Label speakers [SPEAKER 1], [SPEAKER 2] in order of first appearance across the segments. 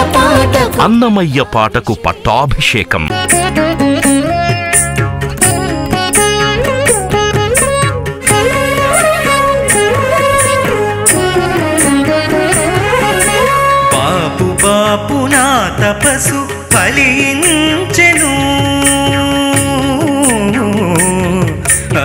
[SPEAKER 1] పాటకు
[SPEAKER 2] అన్నమయ్య పాటకు పట్టాభిషేకం
[SPEAKER 3] బాపు బాపు నా తపసు ఫలించెను ఆ,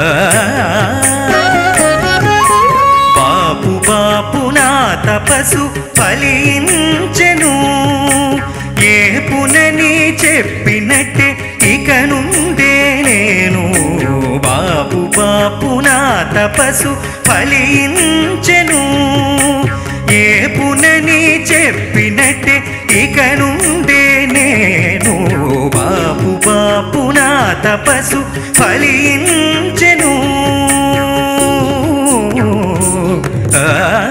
[SPEAKER 3] బాపు బాపు నా తపసు ఫలించెను ఏ పునని చెప్పినట్టే ఇక నుండే నేను బాపు బాపు నా తపసు ఫలించెను ఏ పునని చెప్పినట్టే ఇక నుండే నేను బాపు బాపు నా తపసు ఫలించెను ఆ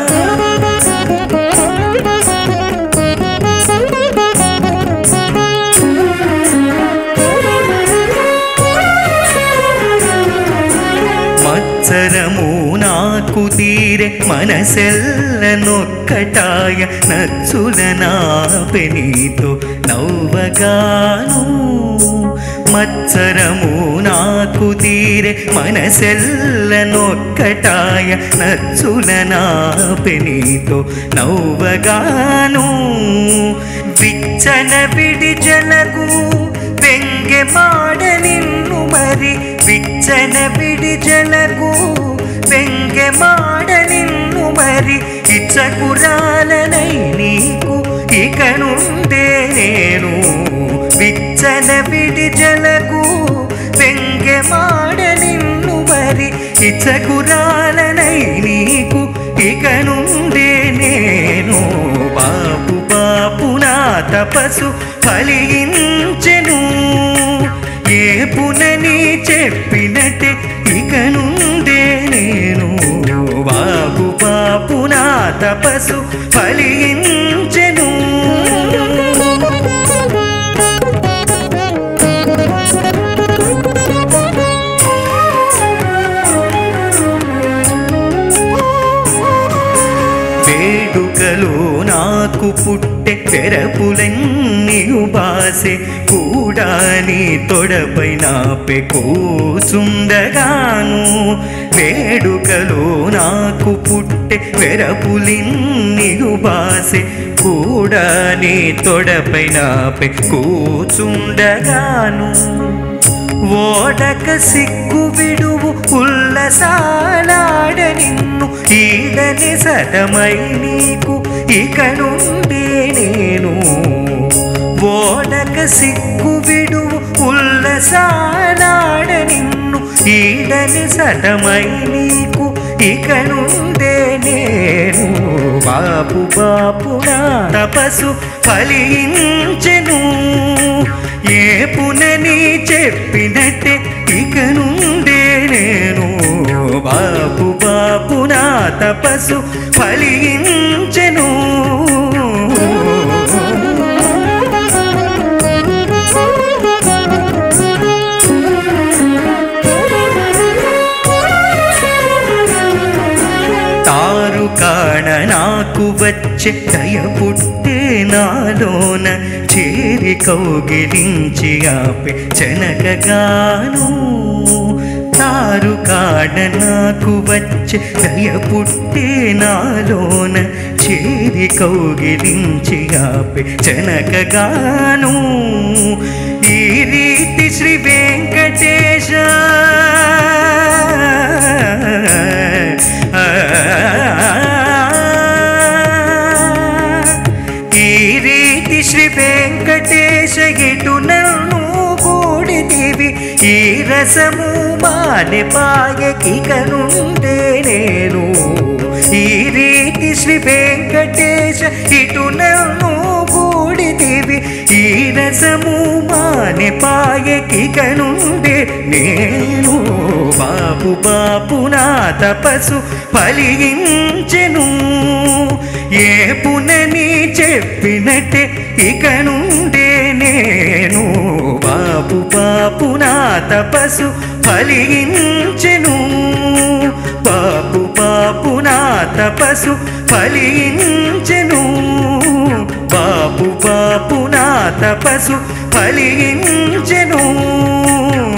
[SPEAKER 3] మత్సరము నాకు తీరే మనసెల్ల నొక్కటాయ నచ్చుల నా పెనీతో నవ్వగాను మత్సరము నాకు తీరే మనసెల్ల నొక్కటాయ నచ్చుల నా పెనీతో నవ్వగాను విచ్చన విడి జలగు వెంగె మాడ నిన్ను మరి విచ్చన విడి జలగు వెంగె మాడ నిన్ను మరి ఇచ్చకురాలనై నీకు ఇక నుండే నేను విచ్చన విడి జలగు వెంగె మాడ నిన్ను మరి ఇచ్చకురాలనై నీకు ఇక నుండే నేను బాపు బాపు నా తపసు ఫలించెను ఏ పునని చెప్పినట్టే ఇక నుండే నేను బాపు బాపు నా తపసు ఫలించెను వేడుకలో నాకు పుట్టె తెరపులన్నీయు బాసే కూడా నీ తొడపై నాపే కూచుండగాను వేడుకలో నాకు పుట్టె వెరపులిన్నీయు బాసే కూడా నీ తొడపై నాపై కూచుండగాను ఓడక సిగ్గు విడువు ఉల్లసాలాడ నిన్ను ఈడని సటమై నీకు ఇక నుండే నేను ఓడక సిగ్గు విడువు ఉల్లసాలాడ నిన్ను ఈడని సటమై నీకు ఇక నుండే నేను బాపు బాపు నా తపసు ఫలించెను ఏ పునని చెప్పినట్టే ఇక నుండే నేను బాపు బాపు నా తపసు ఫలించెను తారు కాణ నాకు వచ్చే దయ పుట్టే నాలోన చేరి కౌగిలించి ఆపే చెనకగాను తారు కాడ నాకు వచ్చే దయ పుట్టే నాలోన చేరి కౌగిలించి ఆపే చెనకగాను ఈ రీతి శ్రీ వెంకటేశ ఈ రీతి శ్రీ వెంకటేశ ఎటు నన్ను కూడితివి ఈ రసము మాని పాయకిక నుండే నేను ఈ రీతి శ్రీ వెంకటేశ ఇటు నన్ను కూడితివి ఈ రసము మాని పాయకిక నుండే నేను బాపు బాపు నా తపసు ఫలించెను ఏ పునని చెప్పినట్టే ఇక నుండే నేను బాపు బాపు నా తపసు ఫలించెను బాపు బాపు నా తపసు ఫలించెను బాపు బాపు తపసు ఫలించెను